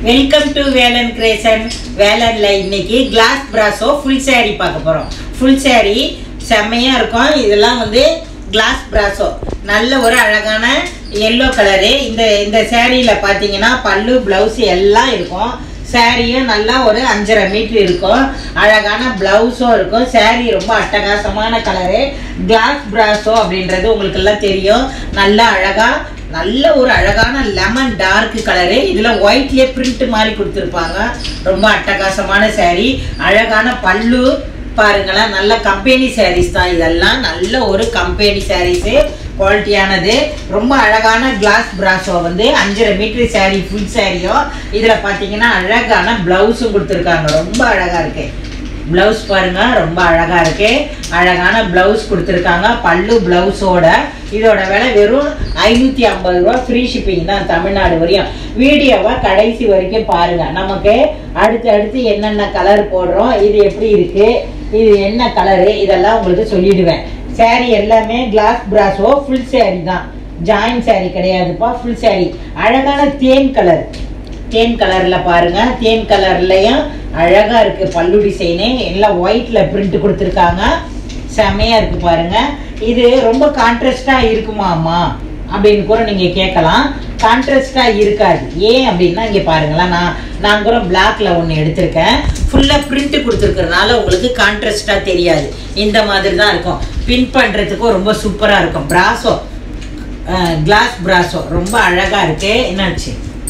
welcome to Velan கிரேசன் வேலன்ல இன்னைக்கு கிளாஸ் பிராஸோ ஃபுல் saree பார்க்க போறோம் ஃபுல் saree செம்மையா இருக்கும் இதெல்லாம் வந்து கிளாஸ் பிராஸோ நல்ல ஒரு அழகான எல்லோ கலரு இந்த இந்த சேரீல பார்த்தீங்கன்னா பல்லு பிளவுஸ் எல்லாம் இருக்கும் சாரியும் நல்லா ஒரு அஞ்சரை மீட்டர் இருக்கும் அழகான பிளவுஸும் இருக்கும் saree ரொம்ப அட்டகாசமான கலரு கிளாஸ் பிராஸோ அப்படின்றது உங்களுக்கு எல்லாம் தெரியும் நல்லா அழகா நல்ல ஒரு அழகான லெமன் டார்க் கலரு இதுல ஒயிட்லயே பிரிண்ட் மாதிரி கொடுத்துருப்பாங்க ரொம்ப அட்டகாசமான saree அழகான பல்லு பாருங்களேன் நல்ல கம்பெனி சாரீஸ் தான் இதெல்லாம் நல்ல ஒரு கம்பெனி சாரீஸு குவாலிட்டியானது ரொம்ப அழகான கிளாஸ் பிராஸோ வந்து அஞ்சரை மீட்டர் saree ஃபுல் சாரியும் இதில் பார்த்தீங்கன்னா அழகான ப்ளவுஸும் கொடுத்துருக்காங்க ரொம்ப அழகாக இருக்கு ப்ளவுஸ் பாருங்க ரொம்ப அழகா இருக்கு அழகான ப்ளவுஸ் கொடுத்துருக்காங்க பல்லு ப்ளவுஸோட இதோட விலை வெறும் ஐநூற்றி ஐம்பது ரூபா ஃப்ரீ ஷிப்பிங் தான் தமிழ்நாடு வரையும் வீடியோவை கடைசி வரைக்கும் பாருங்க நமக்கு அடுத்து அடுத்து என்னென்ன கலர் போடுறோம் இது எப்படி இருக்கு இது என்ன கலரு இதெல்லாம் உங்களுக்கு சொல்லிடுவேன் saree எல்லாமே கிளாஸ் பிராஸோ ஃபுல் saree தான் ஜாயின் saree கிடையாதுப்பா ஃபுல் saree அழகான தேன் கலர் தேன் கலர்ல பாருங்க தேன் கலர்லயும் அழகா இருக்கு பல்லு டிசைனு எல்லாம் ஒயிட்ல பிரிண்ட் கொடுத்துருக்காங்க செமையா இருக்கு பாருங்க இது ரொம்ப கான்ட்ராஸ்டா இருக்குமாமா அப்படின்னு கூட நீங்க கேட்கலாம் கான்ட்ராஸ்டா இருக்காது ஏன் அப்படின்னா இங்க பாருங்களேன் நான் நான் கூட பிளாக்ல ஒன்று எடுத்திருக்கேன் ஃபுல்லா பிரிண்ட் கொடுத்துருக்கறதுனால உங்களுக்கு கான்ட்ராஸ்டா தெரியாது இந்த மாதிரி தான் இருக்கும் பின் பண்றதுக்கும் ரொம்ப சூப்பரா இருக்கும் பிராசோ கிளாஸ் பிராசோ ரொம்ப அழகா இருக்கு என்னாச்சு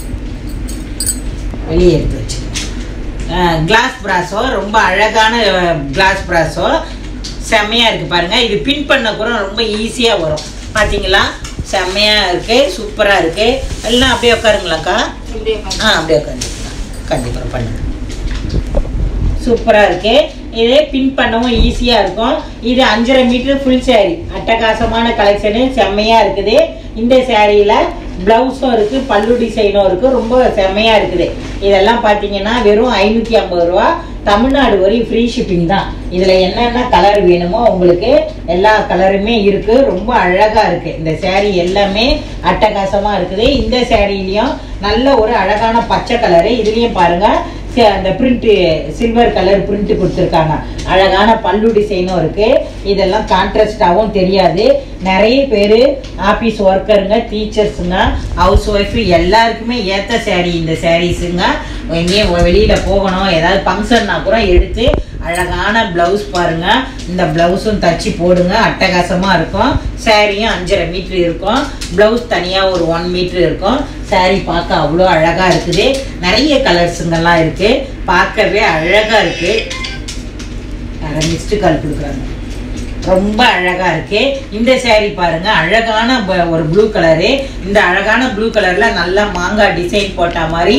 வெளியே எடுத்து வச்சு கிளாஸ் பிராஸோ ரொம்ப அழகான கிளாஸ் பிராஸோ செம்மையாக இருக்குது பாருங்கள் இது பின் பண்ண கூட ரொம்ப ஈஸியாக வரும் பார்த்தீங்களா செம்மையாக இருக்குது சூப்பராக இருக்குது எல்லாம் அப்படியே உட்காருங்களாக்கா ஆ அப்படியே உட்காந்துக்கலாம் கண்டிப்பாக பண்ணுங்க சூப்பராக இருக்கு இதே பின் பண்ணவும் ஈஸியாக இருக்கும் இது அஞ்சரை மீட்டர் ஃபுல் saree அட்டகாசமான கலெக்ஷனு செம்மையாக இருக்குது இந்த சேரீயில் ப்ளவுஸும் இருக்குது பல்லு டிசைனும் இருக்குது ரொம்ப செம்மையாக இருக்குது இதெல்லாம் பார்த்தீங்கன்னா வெறும் ஐநூற்றி ஐம்பது ரூபா தமிழ்நாடு வரையும் ஃப்ரீ ஷிப்பிங் தான் இதில் என்னென்ன கலர் வேணுமோ உங்களுக்கு எல்லா கலருமே இருக்குது ரொம்ப அழகாக இருக்குது இந்த saree எல்லாமே அட்டகாசமாக இருக்குது இந்த சேரீலையும் நல்ல ஒரு அழகான பச்சை கலரு இதுலேயும் பாருங்கள் ச- அந்த பிரிண்ட் சில்வர் கலர் பிரிண்ட் கொடுத்துருக்காங்க அழகான பல்லு டிசைனும் இருக்கு இதெல்லாம் கான்ட்ராஸ்டாகவும் தெரியாது நிறைய பேர் ஆஃபீஸ் ஒர்க்கருங்க டீச்சர்ஸுங்க ஹவுஸ் ஒய்ஃபு எல்லாருக்குமே ஏற்ற saree இந்த சாரீஸுங்க எங்கேயும் வெளியில போகணும் ஏதாவது ஃபங்க்ஷன்னா கூட எடுத்து அழகான ப்ளவுஸ் பாருங்க இந்த ப்ளவுஸும் தச்சு போடுங்க அட்டகாசமா இருக்கும் சாரியும் அஞ்சரை மீட்டர் இருக்கும் ப்ளவுஸ் தனியா ஒரு ஒன் மீட்டர் இருக்கும் saree பார்க்க அவ்வளோ அழகா இருக்குது நிறைய கலர்ஸுங்கெல்லாம் இருக்கு பார்க்கவே அழகா இருக்கு மிஸ்டு கால் கொடுக்குறாங்க ரொம்ப அழகா இருக்கு இந்த saree பாருங்க அழகான ப- ஒரு ப்ளூ கலரு இந்த அழகான ப்ளூ கலர்ல நல்லா மாங்காய் டிசைன் போட்ட மாதிரி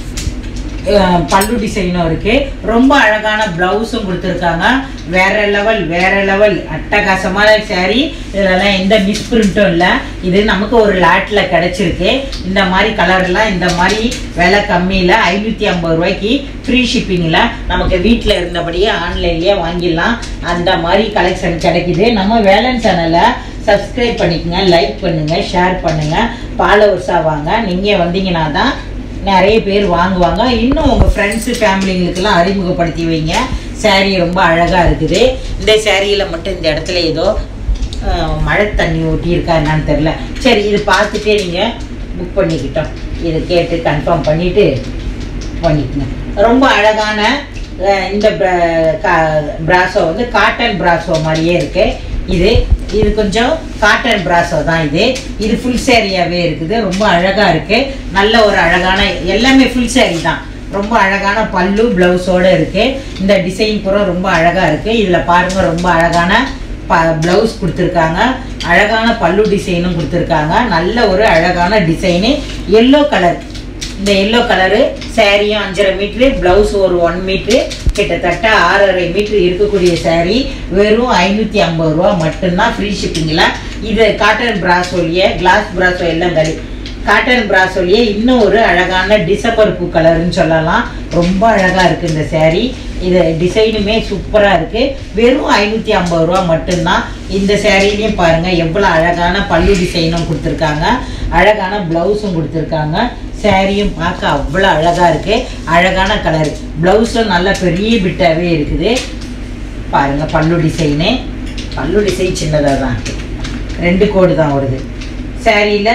அஹ், பல்லு டிசைனும் இருக்கு ரொம்ப அழகான பிளவுஸும் கொடுத்துருக்காங்க வேற லெவல் வேற லெவல் அட்டகாசமான saree இதெல்லாம் எந்த மிஸ்பிரிண்ட்டும் இல்லை இது நமக்கு ஒரு லாட்ல கிடைச்சிருக்கு இந்த மாதிரி கலர்லாம் இந்த மாதிரி விலை கம்மியில் ஐநூற்றி ஐம்பது ரூபாய்க்கு ஃப்ரீ ஷிப்பிங்கில் நமக்கு வீட்டில் இருந்தபடியே ஆன்லைன்லேயே வாங்கிடலாம் அந்த மாதிரி கலெக்ஷன் கிடைக்குது நம்ம வேலன் சேனலை சப்ஸ்கிரைப் பண்ணிக்கங்க லைக் பண்ணுங்க ஷேர் பண்ணுங்க ஃபாலோவர்ஸாக வாங்க நீங்கள் வந்தீங்கன்னா தான் நிறைய பேர் வாங்குவாங்க இன்னும் உங்கள் ஃப்ரெண்ட்ஸு ஃபேமிலிங்களுக்கெல்லாம் அறிமுகப்படுத்தி வைங்க saree ரொம்ப அழகாக இருக்குது இந்த சேரீயில் மட்டும் இந்த இடத்துல ஏதோ அஹ், மழை தண்ணி ஊட்டியிருக்கா என்னன்னு தெரில சரி இது பார்த்துட்டே நீங்கள் புக் பண்ணிக்கிட்டோம் இதை கேட்டு கன்ஃபார்ம் பண்ணிவிட்டு பண்ணிக்கங்க ரொம்ப அழகான அஹ், இந்த பிராசோ வந்து காட்டன் பிராசோ மாதிரியே இருக்கு இது இது கொஞ்சம் காட்டன் பிராசோ தான் இது இது ஃபுல் சேரீயாவே இருக்குது ரொம்ப அழகா இருக்கு நல்ல ஒரு அழகான எல்லாமே ஃபுல் saree தான் ரொம்ப அழகான பல்லு பிளவுஸோட இருக்கு இந்த டிசைன் பூரா ரொம்ப அழகா இருக்கு இதுல பாருங்க ரொம்ப அழகான ப ப்ளவுஸ் கொடுத்துருக்காங்க அழகான பல்லு டிசைனும் கொடுத்துருக்காங்க நல்ல ஒரு அழகான டிசைனு எல்லோ கலர் இந்த எல்லோ கலரு சாரியும் அஞ்சரை மீட்ரு ப்ளவுஸ் ஒரு ஒன் மீட்ரு கிட்டத்தட்ட ஆறரை மீட்ரு இருக்கக்கூடிய saree வெறும் ஐநூற்றி ஐம்பது ரூபா மட்டும்தான் ஃப்ரீ ஷிப்பிங்கில் இது காட்டன் பிராசோலிய கிளாஸ் பிராசோ எல்லாம் தள்ளி காட்டன் பிராசோலியே இன்னும் ஒரு அழகான டிசம்பர் பூ கலர்னு சொல்லலாம் ரொம்ப அழகா இருக்கு இந்த saree இது டிசைனுமே சூப்பரா இருக்கு வெறும் ஐநூத்தி ஐம்பது ரூபா மட்டும்தான் இந்த சேரீலையும் பாருங்க எவ்வளவு அழகான பல்லு டிசைனும் கொடுத்துருக்காங்க அழகான பிளவுஸும் கொடுத்துருக்காங்க சாரியும் பார்க்க அவ்வளோ அழகாக இருக்குது அழகான கலர் ப்ளவுஸும் நல்ல பெரிய பிட்டாகவே இருக்குது பாருங்க பல்லு டிசைனு பல்லு டிசைன் சின்னதாக தான் இருக்குது ரெண்டு கோடு தான் வருது சாரியில்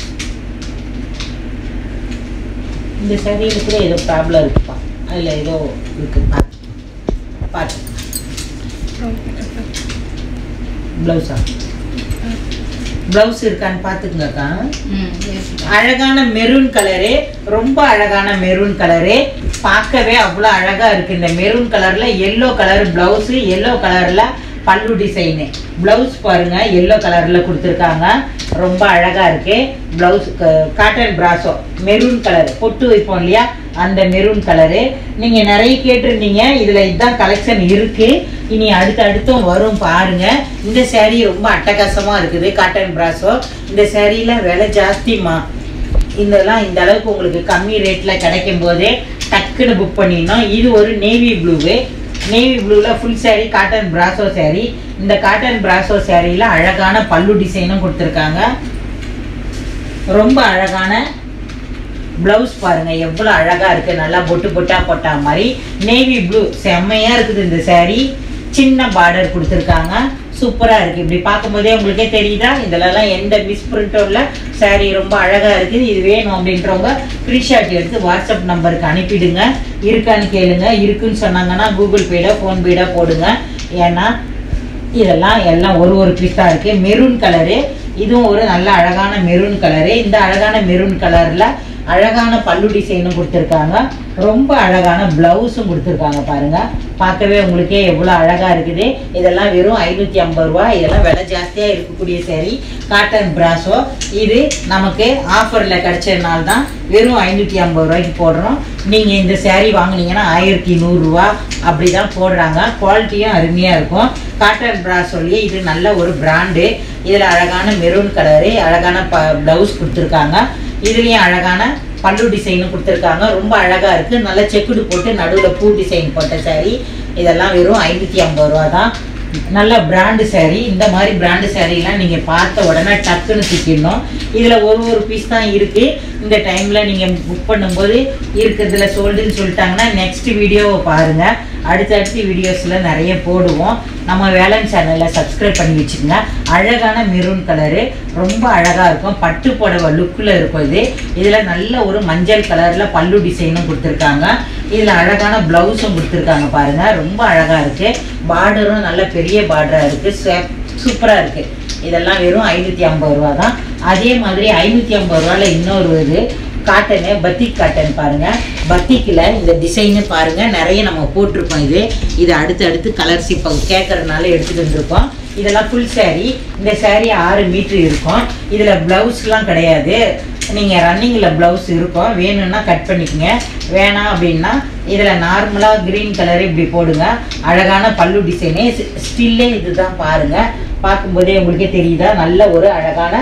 இந்த சாரியில் கூட ஏதோ ப்ராப்ளம் இருக்குப்பா அதில் ஏதோ இருக்குது பார்த்து பார்த்து ப்ளவுஸா ப்ளவுஸ் இருக்கான்னு பார்த்துக்குங்கக்கா அழகான மெரூன் கலரு ரொம்ப அழகான மெரூன் கலரு பார்க்கவே அவ்வளோ அழகா இருக்கு இந்த மெரூன் கலர்ல எல்லோ கலர் பிளவுஸ் எல்லோ கலர்ல பல்லு டிசைனு பிளவுஸ் பாருங்க எல்லோ கலர்ல கொடுத்துருக்காங்க ரொம்ப அழகா இருக்கு blouse cotton brasso maroon colour பொட்டு வைப்போம் இல்லையா அந்த மெரூன் கலரு நீங்க நிறைய கேட்டிருந்தீங்க இதுல இதுதான் கலெக்ஷன் இருக்கு இனி அடுத்து அடுத்தும் வரும் பாருங்க இந்த saree ரொம்ப அட்டகாசமா இருக்குது காட்டன் பிராசோ இந்த சேரீல விலை ஜாஸ்திமா இதெல்லாம் இந்த அளவுக்கு உங்களுக்கு கம்மி ரேட்ல கிடைக்கும் போதே டக்குன்னு புக் பண்ணிடணும் இது ஒரு நேவி ப்ளூவு நேவி ப்ளூவில் full saree cotton brasso saree இந்த காட்டன் பிராசோ சாரியில் அழகான பல்லு டிசைனும் கொடுத்துருக்காங்க ரொம்ப அழகான ப்ளவுஸ் பாருங்க எவ்வளோ அழகா இருக்கு நல்லா பொட்டு பொட்டா போட்டா மாதிரி நேவி ப்ளூ செம்மையா இருக்குது இந்த saree சின்ன பார்டர் கொடுத்துருக்காங்க சூப்பரா இருக்கு இப்படி பார்க்கும்போதே உங்களுக்கே தெரியுதா இதுலலாம் எந்த மிஸ்பிரிண்ட்டும் இல்லை saree ரொம்ப அழகா இருக்குது இது வேணும் அப்படின்றவங்க ஸ்க்ரீன்ஷாட் எடுத்து வாட்ஸ்அப் நம்பருக்கு அனுப்பிடுங்க இருக்கான்னு கேளுங்க இருக்குன்னு சொன்னாங்கன்னா கூகுள் பேல ஃபோன் பேல போடுங்க ஏன்னா இதெல்லாம் எல்லாம் ஒரு ஒரு பீஸ் தான் இருக்கு மெரூன் கலரு இதுவும் ஒரு நல்ல அழகான மெரூன் கலரு இந்த அழகான மெரூன் கலர்ல அழகான பல்லு டிசைனும் கொடுத்துருக்காங்க ரொம்ப அழகான பிளவுஸும் கொடுத்துருக்காங்க பாருங்க பார்க்கவே உங்களுக்கே எவ்வளோ அழகா இருக்குது இதெல்லாம் வெறும் ஐநூற்றி ஐம்பது ரூபா இதெல்லாம் விலை ஜாஸ்தியாக இருக்கக்கூடிய saree காட்டன் பிராசோ இது நமக்கு ஆஃபரில் கிடைச்சதுனால தான் வெறும் ஐநூற்றி ஐம்பது ரூபாய்க்கு போடுறோம் நீங்கள் இந்த saree வாங்குனீங்கன்னா ஆயிரத்தி நூறுரூவா அப்படி தான் போடுறாங்க குவாலிட்டியும் அருமையாக இருக்கும் காட்டன் பிராசோலயே இது நல்ல ஒரு பிராண்டு இதில் அழகான மெரூன் கலரு அழகான ப ப்ளவுஸ் கொடுத்துருக்காங்க இதுலேயும் அழகான பல்லு டிசைனும் கொடுத்துருக்காங்க ரொம்ப அழகா இருக்கு நல்ல செக்குடு போட்டு நடுவில் பூ டிசைன் போட்ட saree இதெல்லாம் வெறும் ஐநூற்றி ஐம்பது ரூபா தான் நல்ல பிராண்டு saree இந்த மாதிரி பிராண்டு சாரீலாம் நீங்கள் பார்த்த உடனே டக்குன்னு தூக்கிடணும் இதில் ஒரு ஒரு பீஸ் தான் இருக்கு இந்த டைமில் நீங்கள் புக் பண்ணும்போது இருக்கிறதுல சோல்டுன்னு சொல்லிட்டாங்கன்னா நெக்ஸ்ட் வீடியோவை பாருங்க அடுத்தடுத்து வீடியோஸில் நிறைய போடுவோம் நம்ம வேலன் சேனலில் சப்ஸ்கிரைப் பண்ணி வச்சுக்கோங்க அழகான மெரூன் கலரு ரொம்ப அழகாக இருக்கும் பட்டு புடவை லுக்கில் இருக்கும் இது இதில் நல்ல ஒரு மஞ்சள் கலரில் பல்லு டிசைனும் கொடுத்துருக்காங்க இதில் அழகான ப்ளவுஸும் கொடுத்துருக்காங்க பாருங்க ரொம்ப அழகாக இருக்கு பார்டரும் நல்ல பெரிய பார்டராக இருக்குது சூப்பராக இருக்குது இதெல்லாம் வெறும் ஐநூற்றி ஐம்பது ரூபா தான் அதே மாதிரி ஐநூற்றி ஐம்பது ரூபால இன்னொரு இது காட்டனு பத்திக் காட்டன் பாருங்க பத்திக்கில் இந்த டிசைனு பாருங்க நிறைய நம்ம போட்டிருக்கோம் இது இது அடுத்து அடுத்து கலர்ஸ் இப்போ கேட்கறதுனால எடுத்துட்டு வந்திருக்கோம் இதெல்லாம் ஃபுல் saree இந்த saree ஆறு மீட்ரு இருக்கும் இதில் ப்ளவுஸ்லாம் கிடையாது நீங்கள் ரன்னிங்கில் ப்ளவுஸ் இருக்கும் வேணும்னா கட் பண்ணிக்கங்க வேணாம் அப்படின்னா இதில் நார்மலாக க்ரீன் கலர் இப்படி போடுங்க அழகான பல்லு டிசைனே ஸ்டில்லே இதுதான் பாருங்க பார்க்கும்போதே உங்களுக்கே தெரியுதா நல்ல ஒரு அழகான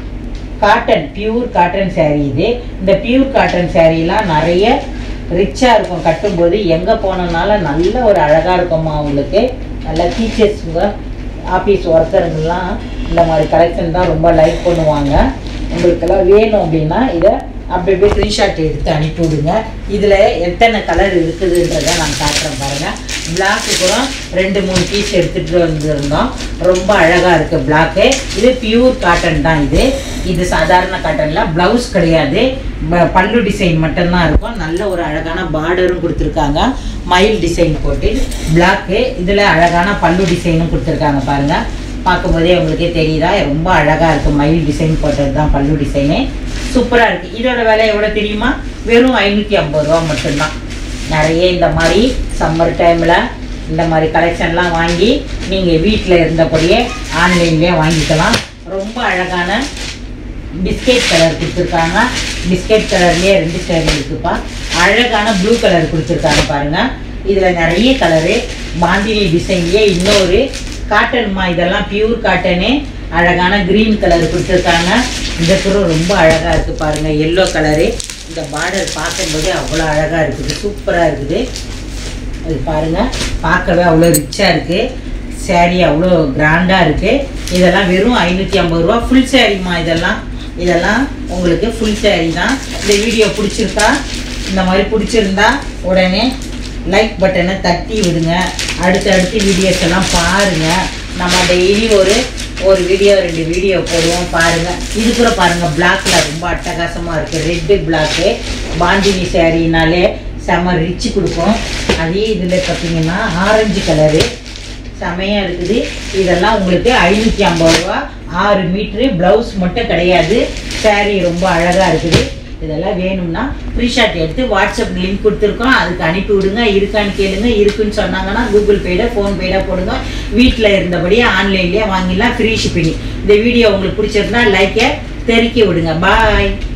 காட்டன் பியூர் காட்டன் saree இது இந்த பியூர் காட்டன் சாரீலாம் நிறைய ரிச்சாக இருக்கும் கட்டும்போது எங்கே போனனால நல்ல ஒரு அழகாக இருக்கும்மா உங்களுக்கு நல்ல டீச்சர்ஸுங்க ஆஃபீஸ் ஒர்க்கருங்கெல்லாம் இந்த மாதிரி கலெக்ஷன் தான் ரொம்ப லைக் பண்ணுவாங்க உங்களுக்கெல்லாம் வேணும் அப்படின்னா இதை அப்படி அப்படியே ஸ்க்ரீன்ஷாட் எடுத்து அனுப்பி விடுங்க இதில் எத்தனை கலர் இருக்குதுன்றதை நான் காட்டுறேன் பாருங்கள் பிளாக்கு கூட ரெண்டு மூணு பீஸ் எடுத்துகிட்டு வந்திருந்தோம் ரொம்ப அழகாக இருக்குது பிளாக்கு இது பியூர் காட்டன் தான் இது இது சாதாரண காட்டனில் ப்ளவுஸ் கிடையாது ப- பல்லு டிசைன் மட்டும்தான் இருக்கும் நல்ல ஒரு அழகான பார்டரும் கொடுத்துருக்காங்க மயில் டிசைன் போட்டு பிளாக்கு இதில் அழகான பல்லு டிசைனும் கொடுத்துருக்காங்க பாருங்கள் பார்க்கும்போதே உங்களுக்கே தெரியுதா ரொம்ப அழகாக இருக்குது மயில் டிசைன் போட்டது தான் பல்லு டிசைனு சூப்பராக இருக்குது இதோட விலை எவ்வளோ தெரியுமா வெறும் ஐநூற்றி ஐம்பது ரூபா மட்டும்தான் நிறைய இந்த மாதிரி சம்மர் டைமில் இந்த மாதிரி கலெக்ஷன்லாம் வாங்கி நீங்கள் வீட்டில் இருந்தபடியே ஆன்லைன்லேயே வாங்கிக்கலாம் ரொம்ப அழகான பிஸ்கெட் கலர் கொடுத்துருக்காங்க பிஸ்கெட் கலர்லேயே ரெண்டு ஸ்டைல் இருக்குப்பா அழகான ப்ளூ கலர் கொடுத்துருக்காங்க பாருங்க இதில் நிறைய கலரு பாந்தினி டிசைன்லேயே இன்னொரு காட்டன்மா இதெல்லாம் பியூர் காட்டனு அழகான க்ரீன் கலர் கொடுத்துருக்காங்க இந்த துரு ரொம்ப அழகாக இருக்குது பாருங்க எல்லோ கலரு இந்த பார்டர் பார்க்கும்போதே அவ்வளோ அழகாக இருக்குது சூப்பராக இருக்குது இது பாருங்க பார்க்கவே அவ்வளோ ரிச்சாக இருக்குது saree அவ்வளோ கிராண்டாக இருக்குது இதெல்லாம் வெறும் ஐநூற்றி ஐம்பது ரூபா ஃபுல் சாரீமா இதெல்லாம் இதெல்லாம் உங்களுக்கு ஃபுல் saree தான் இந்த வீடியோ பிடிச்சிருக்கா இந்த மாதிரி பிடிச்சிருந்தா உடனே லைக் பட்டனை தட்டி விடுங்க அடுத்தடுத்து வீடியோஸ் எல்லாம் பாருங்க நம்ம டெய்லி ஒரு ஒரு வீடியோ ரெண்டு வீடியோ போடுவோம் பாருங்க இது கூட பாருங்க பிளாக்ல ரொம்ப அட்டகாசமா இருக்கு ரெட்டு பிளாக்கு பாண்டினி சாரினாலே செம ரிச்சு கொடுக்கும் அதே இதில் பார்த்தீங்கன்னா ஆரஞ்சு கலரு செமையாக இருக்குது இதெல்லாம் உங்களுக்கு ஐநூற்றி ஐம்பது ரூபா ஆறு மீட்ரு ப்ளவுஸ் மட்டும் கிடையாது saree ரொம்ப அழகாக இருக்குது இதெல்லாம் வேணும்னா ஃப்ரீ ஷாட் எடுத்து வாட்ஸ்அப் லிங்க் கொடுத்துருக்கோம் அதுக்கு அனுப்பி விடுங்க இருக்கான்னு கேளுங்க இருக்குன்னு சொன்னாங்கன்னா கூகுள் பேட ஃபோன் பேட போடுங்க வீட்டில் இருந்தபடியே ஆன்லைன்லேயே வாங்கிடலாம் ஃப்ரீ ஷிப்பிங் இந்த வீடியோ உங்களுக்கு பிடிச்சிருந்தா லைக்கை தெறிக்க விடுங்க பாய்